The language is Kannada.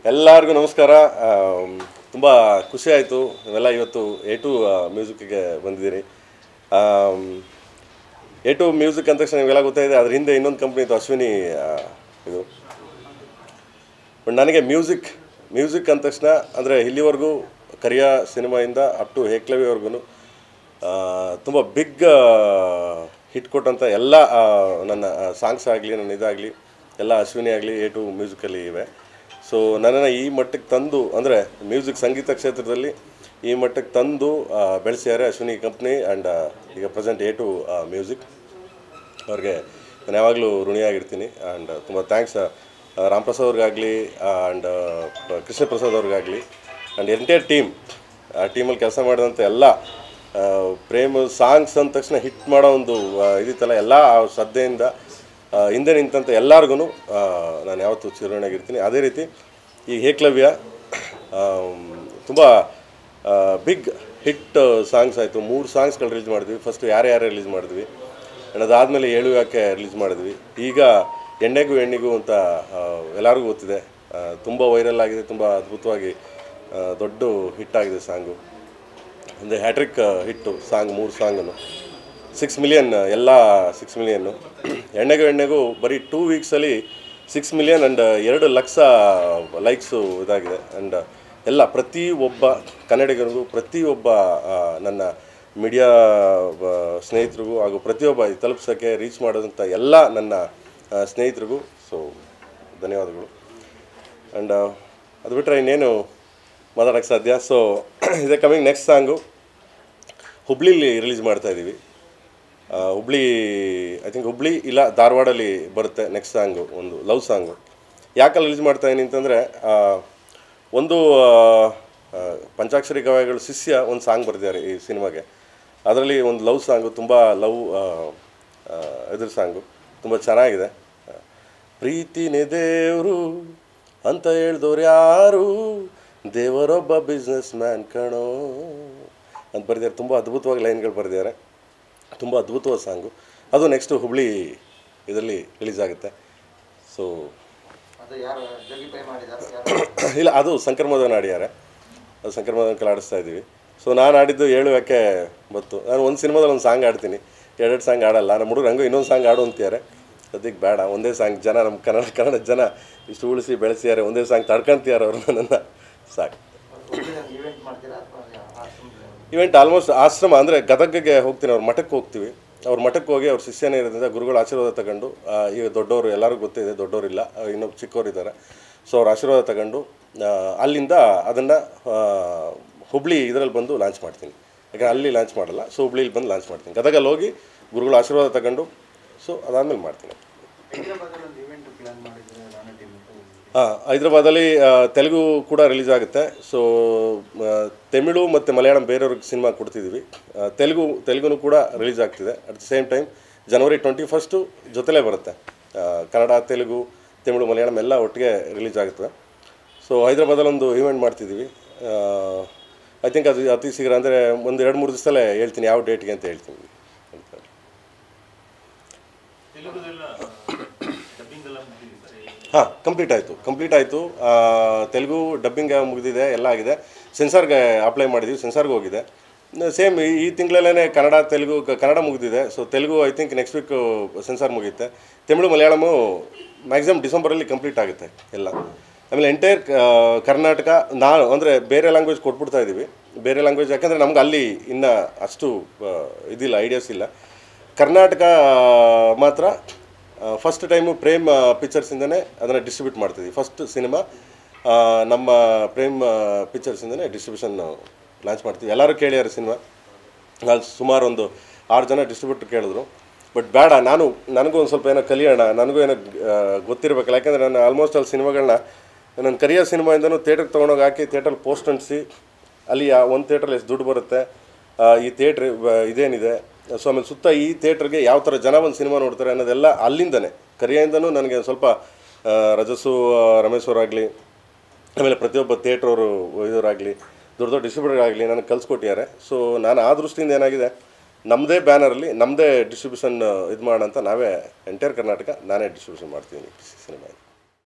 ಎಲ್ಲರಿಗೂ ನಮಸ್ಕಾರ ತುಂಬ ಖುಷಿ ಆಯಿತು ನೀವೆಲ್ಲ ಇವತ್ತು ಎ ಟು ಮ್ಯೂಸಿಕ್ಗೆ ಬಂದಿದ್ದೀರಿ ಎ ಟು ಮ್ಯೂಸಿಕ್ ಅಂದ ತಕ್ಷಣ ನಿಮಗೆಲ್ಲ ಗೊತ್ತಾಯಿದೆ ಅದ್ರ ಹಿಂದೆ ಇನ್ನೊಂದು ಕಂಪ್ನಿ ಇತ್ತು ಅಶ್ವಿನಿ ಆ, ಇದು ಬಟ್ ನನಗೆ ಮ್ಯೂಸಿಕ್ ಮ್ಯೂಸಿಕ್ ಅಂದ ತಕ್ಷಣ ಅಂದರೆ ಇಲ್ಲಿವರೆಗೂ ಕರಿಯ ಸಿನಿಮಾಯಿಂದ ಅಪ್ ಟು ಹೇಕ್ಲವಿವರೆಗೂ ತುಂಬ ಬಿಗ್ ಹಿಟ್ ಕೊಟ್ಟಂಥ ಎಲ್ಲ ಆ, ನನ್ನ ಸಾಂಗ್ಸ್ ಆಗಲಿ ನನ್ನ ಇದಾಗಲಿ ಎಲ್ಲ ಅಶ್ವಿನಿ ಆಗಲಿ ಎ ಟು ಮ್ಯೂಸಿಕಲ್ಲಿ ಇವೆ ಸೊ ನನ್ನನ್ನು ಈ ಮಟ್ಟಕ್ಕೆ ತಂದು ಅಂದರೆ ಮ್ಯೂಸಿಕ್ ಸಂಗೀತ ಕ್ಷೇತ್ರದಲ್ಲಿ ಈ ಮಟ್ಟಕ್ಕೆ ತಂದು ಆ, ಬೆಳೆಸ್ಯಾರೆ ಅಶ್ವಿನಿ ಕಂಪ್ನಿ ಆ್ಯಂಡ್ ಈಗ ಪ್ರೆಸೆಂಟ್ ಎ ಟು ಮ್ಯೂಸಿಕ್ ಅವ್ರಿಗೆ ನಾನು ಯಾವಾಗಲೂ ಋಣಿಯಾಗಿರ್ತೀನಿ ಆ್ಯಂಡ್ ತುಂಬ ಥ್ಯಾಂಕ್ಸ್ ರಾಮ್ ಪ್ರಸಾದ್ ಅವ್ರಿಗಾಗಲಿ ಆ್ಯಂಡ್ ಕೃಷ್ಣ ಪ್ರಸಾದ್ ಅವ್ರಿಗಾಗಲಿ ಆ್ಯಂಡ್ ಎಂಟೈರ್ ಟೀಮ್ ಆ ಟೀಮಲ್ಲಿ ಕೆಲಸ ಮಾಡಿದಂಥ ಎಲ್ಲ ಆ, ಪ್ರೇಮ್ ಸಾಂಗ್ಸ್ ಅಂದ ತಕ್ಷಣ ಹಿಟ್ ಮಾಡೋ ಒಂದು ಆ, ಇದಿತ್ತಲ್ಲ ಎಲ್ಲ ಆ ಶ್ರದ್ಧೆಯಿಂದ ಆ, ಹಿಂದೆ ನಿಂತಂಥ ಎಲ್ಲರಿಗೂ ನಾನು ಯಾವತ್ತೂ ಚಿರಋಣಿಯಾಗಿರ್ತೀನಿ ಅದೇ ರೀತಿ ಈ ಏಕಲವ್ಯ ತುಂಬ ಬಿಗ್ ಹಿಟ್ ಸಾಂಗ್ಸ್ ಆಯಿತು ಮೂರು ಸಾಂಗ್ಸ್ಗಳು ರಿಲೀಸ್ ಮಾಡಿದ್ವಿ ಫಸ್ಟ್ ಯಾರು ಯಾರು ರಿಲೀಸ್ ಮಾಡಿದ್ವಿ ಆ್ಯಂಡ್ ಅದಾದಮೇಲೆ ಏಳು ಯಾಕೆ ರಿಲೀಸ್ ಮಾಡಿದ್ವಿ ಈಗ ಎಣ್ಣೆಗೂ ಎಣ್ಣೆಗೂ ಅಂತ ಆ, ಎಲ್ಲರಿಗೂ ಗೊತ್ತಿದೆ ತುಂಬ ವೈರಲ್ ಆಗಿದೆ ತುಂಬ ಅದ್ಭುತವಾಗಿ ಆ, ದೊಡ್ಡ ಹಿಟ್ ಆಗಿದೆ ಸಾಂಗು ಅಂದರೆ ಹ್ಯಾಟ್ರಿಕ್ ಹಿಟ್ಟು ಸಾಂಗ್ ಮೂರು ಸಾಂಗನ್ನು ಸಿಕ್ಸ್ ಮಿಲಿಯನ್ ಎಲ್ಲ ಸಿಕ್ಸ್ ಮಿಲಿಯನ್ನು ಎಣ್ಣೆಗೂ ಎಣ್ಣೆಗೂ ಬರೀ ಟೂ ವೀಕ್ಸಲ್ಲಿ ಸಿಕ್ಸ್ ಮಿಲಿಯನ್ ಆ್ಯಂಡ್ ಎರಡು ಲಕ್ಷ ಲೈಕ್ಸು ಇದಾಗಿದೆ ಆ್ಯಂಡ್ ಎಲ್ಲ ಪ್ರತಿ ಒಬ್ಬ ಕನ್ನಡಿಗರಿಗೂ ಪ್ರತಿಯೊಬ್ಬ ಆ, ನನ್ನ ಮೀಡಿಯಾ ಸ್ನೇಹಿತರಿಗೂ ಹಾಗೂ ಪ್ರತಿಯೊಬ್ಬ ಇದು ತಲುಪಿಸೋಕ್ಕೆ ರೀಚ್ ಮಾಡೋದಂಥ ಎಲ್ಲ ನನ್ನ ಆ, ಸ್ನೇಹಿತರಿಗೂ ಸೊ ಧನ್ಯವಾದಗಳು ಆ್ಯಂಡ್ ಅದು ಬಿಟ್ಟರೆ ಇನ್ನೇನು ಮಾತಾಡೋಕ್ಕೆ ಸಾಧ್ಯ ಸೊ ಇದೇ ಕಮಿಂಗ್ ನೆಕ್ಸ್ಟ್ ಸಾಂಗು ಹುಬ್ಳಿಲಿ ರಿಲೀಸ್ ಮಾಡ್ತಾ ಇದ್ದೀವಿ ಆ, ಹುಬ್ಳಿ ಐ ಥಿಂಕ್ ಹುಬ್ಳಿ ಇಲ್ಲ ಧಾರವಾಡಲ್ಲಿ ಬರುತ್ತೆ ನೆಕ್ಸ್ಟ್ ಸಾಂಗು ಒಂದು ಲವ್ ಸಾಂಗು ಯಾಕಲ್ಲಿ ರಿಲೀಸ್ ಮಾಡ್ತಾ ಇದೀನಿ ಅಂತಂದರೆ ಒಂದು ಆ, ಆ, ಪಂಚಾಕ್ಷರಿ ಗವಾಯಿಗಳು ಶಿಷ್ಯ ಒಂದು ಸಾಂಗ್ ಬರೆದಿದ್ದಾರೆ ಈ ಸಿನಿಮಾಗೆ ಅದರಲ್ಲಿ ಒಂದು ಲವ್ ಸಾಂಗು ತುಂಬ ಲವ್ ಇದ್ರ ಸಾಂಗು ತುಂಬ ಚೆನ್ನಾಗಿದೆ ಪ್ರೀತಿನೇ ದೇವರು ಅಂತ ಹೇಳ್ದವ್ರು ಯಾರು ದೇವರೊಬ್ಬ ಬಿಸ್ನೆಸ್ ಮ್ಯಾನ್ ಕಣೋ ಅಂತ ಬರೆದಿದ್ದಾರೆ ತುಂಬ ಅದ್ಭುತವಾಗಿ ಲೈನ್ಗಳು ಬರೆದಿದ್ದಾರೆ ತುಂಬ ಅದ್ಭುತವಾದ ಸಾಂಗು ಅದು ನೆಕ್ಸ್ಟು ಹುಬ್ಳಿ ಇದರಲ್ಲಿ ರಿಲೀಸ್ ಆಗುತ್ತೆ ಸೊ ಅದು ಯಾರು ಜೋಗಿ ಪೈ ಮಾಡಿದ್ದಾರೆ ಯಾರು ಇಲ್ಲ ಅದು ಶಂಕರ್ ಮದನ್ ಆಡಿದ್ದಾರೆ ಅದು ಶಂಕರ್ ಮದನ್ ಕಲ್ ಆಡಿಸ್ತಾ ಇದ್ದೀವಿ ಸೊ ನಾನು ಆಡಿದ್ದು ಏಳು ಯಾಕೆ ಬತ್ತು ನಾನು ಒಂದು ಸಿನಿಮಾದಲ್ಲಿ ಒಂದು ಸಾಂಗ್ ಆಡ್ತೀನಿ ಎರಡೆರಡು ಸಾಂಗ್ ಆಡಲ್ಲ ನಮ್ಮ ಹುಡುಗರು ಹಂಗೂ ಇನ್ನೊಂದು ಸಾಂಗ್ ಆಡು ಅಂತಿದ್ದಾರೆ ಸದ್ಯಕ್ಕೆ ಬೇಡ ಒಂದೇ ಸಾಂಗ್ ಜನ ನಮ್ಮ ಕನ್ನಡ ಕನ್ನಡ ಜನ ಇಷ್ಟು ಉಳಿಸಿ ಬೆಳೆಸಿದ್ದಾರೆ ಒಂದೇ ಸಾಂಗ್ ತಡ್ಕೊಂತಿದ್ದಾರೆ ಅವರು ನನ್ನನ್ನು ಸಾಕು ಇವೆಂಟ್ ಮಾಡ್ತೀರಾ ಅಥವಾ ಆಶ್ರಮದಲ್ಲಿ? ಇವೆಂಟ್ ಆಲ್ಮೋಸ್ಟ್ ಆಶ್ರಮ ಅಂದರೆ ಗದಗ್ಗೆ ಹೋಗ್ತೀನಿ ಅವ್ರ ಮಠಕ್ಕೆ ಹೋಗ್ತೀವಿ ಅವ್ರ ಮಠಕ್ಕೆ ಹೋಗಿ ಅವ್ರ ಶಿಷ್ಯನೇ ಇರೋದ್ರಿಂದ ಗುರುಗಳ ಆಶೀರ್ವಾದ ತಗೊಂಡು ಆ, ಈಗ ದೊಡ್ಡವರು ಎಲ್ಲರಿಗೂ ಗೊತ್ತಿದೆ ದೊಡ್ಡವರಿಲ್ಲ ಇನ್ನೊಬ್ಬ ಚಿಕ್ಕವರು ಇದ್ದಾರೆ ಸೊ ಅವ್ರ ಆಶೀರ್ವಾದ ತಗೊಂಡು ಆ, ಅಲ್ಲಿಂದ ಅದನ್ನು ಹುಬ್ಳಿ ಇದರಲ್ಲಿ ಬಂದು ಲಾಂಚ್ ಮಾಡ್ತೀನಿ ಯಾಕಂದ್ರೆ ಅಲ್ಲಿ ಲಾಂಚ್ ಮಾಡಲ್ಲ ಸೊ ಹುಬ್ಳಿಲಿ ಬಂದು ಲಾಂಚ್ ಮಾಡ್ತೀನಿ ಗದಗಲ್ಲಿ ಹೋಗಿ ಗುರುಗಳ ಆಶೀರ್ವಾದ ತಗೊಂಡು ಸೊ ಅದಾದಮೇಲೆ ಮಾಡ್ತೀನಿ ಹೈದರಾಬಾದಲ್ಲಿ ಒಂದು ಇವೆಂಟ್ ಪ್ಲಾನ್ ಮಾಡಿದ್ರೆ ರಾಣಾ ಟೀಮ್ ಅಂತ ಹಾಂ ಹೈದ್ರಾಬಾದಲ್ಲಿ ಆ, ತೆಲುಗು ಕೂಡ ರಿಲೀಸ್ ಆಗುತ್ತೆ ಸೊ ಆ, ತಮಿಳು ಮತ್ತು ಮಲಯಾಳಂ ಬೇರೆಯವ್ರಿಗೆ ಸಿನಿಮಾ ಕೊಡ್ತಿದ್ದೀವಿ ಆ, ತೆಲುಗು ತೆಲುಗುನು ಕೂಡ ರಿಲೀಸ್ ಆಗ್ತಿದೆ at the same time January twenty first ಜೊತೆಲೇ ಬರುತ್ತೆ ಆ, ಕನ್ನಡ ತೆಲುಗು ತಮಿಳು ಮಲಯಾಳಂ ಎಲ್ಲ ಒಟ್ಟಿಗೆ ರಿಲೀಸ್ ಆಗುತ್ತದೆ ಸೊ ಹೈದ್ರಾಬಾದಲ್ಲಿ ಒಂದು ಈವೆಂಟ್ ಮಾಡ್ತಿದ್ದೀವಿ ಐ ಥಿಂಕ್ ಅದು ಅತಿ ಶೀಘ್ರ ಅಂದರೆ ಒಂದು ಎರಡು ಮೂರು ದಿವಸದಲ್ಲೇ ಹೇಳ್ತೀನಿ ಯಾವ ಡೇಟ್ಗೆ ಅಂತ ಹೇಳ್ತೀನಿ ಅಂತ ಹಾಂ ಕಂಪ್ಲೀಟ್ ಆಯಿತು ಕಂಪ್ಲೀಟ್ ಆಯಿತು ತೆಲುಗು ಡಬ್ಬಿಂಗ್ ಮುಗಿದಿದೆ ಎಲ್ಲ ಆಗಿದೆ ಸೆನ್ಸಾರ್ಗೆ ಅಪ್ಲೈ ಮಾಡಿದ್ದೀವಿ ಸೆನ್ಸಾರ್ಗೆ ಹೋಗಿದೆ ಸೇಮ್ ಈ ತಿಂಗಳಲ್ಲೇ ಕನ್ನಡ ತೆಲುಗು ಕ- ಕನ್ನಡ ಮುಗಿದಿದೆ so Telugu I think next week censor ಮುಗಿಯುತ್ತೆ ತಮಿಳು ಮಲಯಾಳಮು ಮ್ಯಾಕ್ಸಿಮಮ್ ಡಿಸೆಂಬರಲ್ಲಿ ಕಂಪ್ಲೀಟ್ ಆಗುತ್ತೆ ಎಲ್ಲ ಆಮೇಲೆ ಎಂಟೈರ್ ಕರ್ನಾಟಕ ನಾನು ಅಂದರೆ ಬೇರೆ ಲ್ಯಾಂಗ್ವೇಜ್ ಕೊಟ್ಬಿಡ್ತಾ ಇದ್ದೀವಿ ಬೇರೆ ಲ್ಯಾಂಗ್ವೇಜ್ ಯಾಕಂದರೆ ನಮ್ಗೆ ಅಲ್ಲಿ ಇನ್ನೂ ಅಷ್ಟು ಆ, ಇದಿಲ್ಲ ಐಡಿಯಾಸ್ ಇಲ್ಲ ಕರ್ನಾಟಕ ಮಾತ್ರ ಫಸ್ಟ್ ಟೈಮು ಪ್ರೇಮ್ ಪಿಕ್ಚರ್ಸಿಂದನೇ ಅದನ್ನು ಡಿಸ್ಟ್ರಿಬ್ಯೂಟ್ ಮಾಡ್ತಿದ್ವಿ ಫಸ್ಟ್ ಸಿನಿಮಾ ನಮ್ಮ ಪ್ರೇಮ್ ಪಿಕ್ಚರ್ಸಿಂದನೇ ಡಿಸ್ಟ್ರಿಬ್ಯೂಷನ್ ಲಾಂಚ್ ಮಾಡ್ತೀವಿ ಎಲ್ಲರೂ ಕೇಳ್ಯಾರ ಸಿನಿಮಾ ನಾನು ಸುಮಾರು ಒಂದು ಆರು ಜನ ಡಿಸ್ಟ್ರಿಬ್ಯೂಟರ್ ಕೇಳಿದ್ರು ಬಟ್ ಬೇಡ ನಾನು ನನಗೂ ಒಂದು ಸ್ವಲ್ಪ ಏನೋ ಕಲಿಯೋಣ ನನಗೂ ಏನೋ ಆ, ಗೊತ್ತಿರಬೇಕಲ್ಲ ಯಾಕಂದರೆ ನಾನು ಆಲ್ಮೋಸ್ಟ್ ಅಲ್ಲಿ ಸಿನಿಮಾಗಳನ್ನ ನನ್ನ ಕರಿಯರ್ ಸಿನಿಮಾಯಿಂದನೂ ಥಿಯೇಟ್ರಿಗೆ ತೊಗೊಂಡೋಗಿ ಹಾಕಿ ಥಿಯೇಟ್ರಲ್ಲಿ ಪೋಸ್ಟ್ ಅಂಟಿಸಿ ಅಲ್ಲಿ ಆ ಒಂದು ಥಿಯೇಟ್ರಲ್ಲಿ ಎಷ್ಟು ದುಡ್ಡು ಬರುತ್ತೆ ಆ, ಈ ಥಿಯೇಟ್ರ್ ಇದೇನಿದೆ ಸೊ ಆಮೇಲೆ ಸುತ್ತ ಈ ಥಿಯೇಟ್ರಿಗೆ ಯಾವ ಥರ ಜನ ಒಂದು ಸಿನಿಮಾ ನೋಡ್ತಾರೆ ಅನ್ನೋದೆಲ್ಲ ಅಲ್ಲಿಂದನೇ ಕರಿಯಿಂದನೂ ನನಗೆ ಒಂದು ಸ್ವಲ್ಪ ಆ, ರಜಸ್ಸು ಆ, ರಮೇಶ್ ಅವರಾಗಲಿ ಆಮೇಲೆ ಪ್ರತಿಯೊಬ್ಬ ಥಿಯೇಟ್ರವರು ಇದರಾಗಲಿ ದೊಡ್ಡ ದೊಡ್ಡ ಡಿಸ್ಟ್ರಿಬ್ಯೂಟರ್ ಆಗಲಿ ನನಗೆ ಕಲಿಸ್ಕೊಟ್ಟಿದ್ದಾರೆ ಸೊ ನಾನು ಆ ದೃಷ್ಟಿಯಿಂದ ಏನಾಗಿದೆ ನಮ್ಮದೇ ಬ್ಯಾನರಲ್ಲಿ ನಮ್ಮದೇ ಡಿಸ್ಟ್ರಿಬ್ಯೂಷನ್ ಇದು ಮಾಡೋಣ ಅಂತ ನಾವೇ ಎಂಟೈರ್ ಕರ್ನಾಟಕ ನಾನೇ ಡಿಸ್ಟ್ರಿಬ್ಯೂಷನ್ ಮಾಡ್ತೀನಿ ಸಿನಿಮಾ